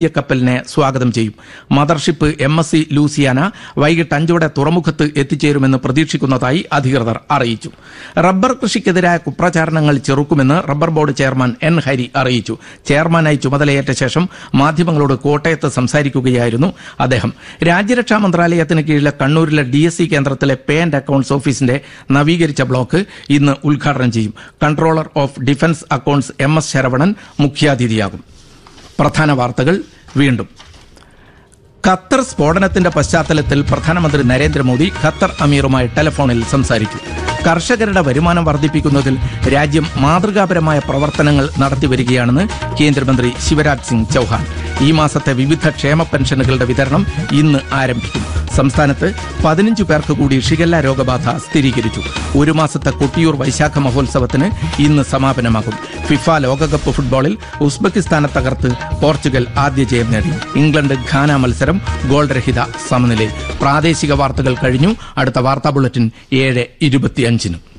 India കപ്പലിനെ സ്വാഗതം ചെയ്യും mothership M S C Luciana വൈകിട്ട് അഞ്ചോടെ തുറമുഖത്ത് എത്തിച്ചേരുമെന്ന് പ്രതീക്ഷിക്കുന്നതായി അധികൃതർ അറിയിച്ചു റബ്ബർ കൃഷിക്കെതിരായ കുപ്രചാരണങ്ങൾ ചെറുക്കുമെന്ന് rubber board chairman N Hari അറിയിച്ചു ചെയർമാനായി ചുമതലയേറ്റ ശേഷം മാധ്യമങ്ങളോട് കോട്ടയത്ത് സംസാരിക്കുകയായിരുന്നു അദ്ദേഹം രാജ്യരക്ഷാ മന്ത്രാലയത്തിന് കീഴിലെ കണ്ണൂരിലെ ഡി എസ് സി കേന്ദ്രത്തിലെ പേ ആൻഡ് അക്കൌണ്ട്സ് ഓഫീസിന്റെ നവീകരിച്ച ബ്ലോക്ക് ഇന്ന് ഉദ്ഘാടനം ചെയ്യും controller of defence accounts M S Saravanan മുഖ്യാതിഥിയാകും പ്രധാന വാർത്തകൾ വീണ്ടും ഖത്തർ സ്ഫോടനത്തിന്റെ പശ്ചാത്തലത്തിൽ പ്രധാനമന്ത്രി നരേന്ദ്രമോദി ഖത്തർ അമീറുമായി ടെലിഫോണിൽ സംസാരിച്ചു കർഷകരുടെ വരുമാനം വർദ്ധിപ്പിക്കുന്നതിൽ രാജ്യം മാതൃകാപരമായ പ്രവർത്തനങ്ങൾ നടത്തിവരികയാണെന്ന് കേന്ദ്രമന്ത്രി ശിവരാജ് സിംഗ് ചൌഹാൻ ഈ മാസത്തെ വിവിധ ക്ഷേമ പെൻഷനുകളുടെ വിതരണം ഇന്ന് ആരംഭിക്കും സംസ്ഥാനത്ത് പതിനഞ്ചു പേർക്ക് കൂടി ഷിഗല്ല രോഗബാധ സ്ഥിരീകരിച്ചു ഒരു മാസത്തെ കൊട്ടിയൂർ വൈശാഖ മഹോത്സവത്തിന് ഇന്ന് സമാപനമാകും ഫിഫ ലോകകപ്പ് ഫുട്ബോളിൽ ഉസ്ബെക്കിസ്ഥാനെ തകർത്ത് പോർച്ചുഗൽ ആദ്യ ജയം നേടി ഇംഗ്ലണ്ട് ഘാന മത്സരം ഗോൾ രഹിത സമനിലയിൽ പ്രാദേശിക വാർത്തകൾ കഴിഞ്ഞു അടുത്ത വാർത്താ ബുള്ളറ്റിൻ ഏഴ് ഇരുപത്തിയഞ്ചിന്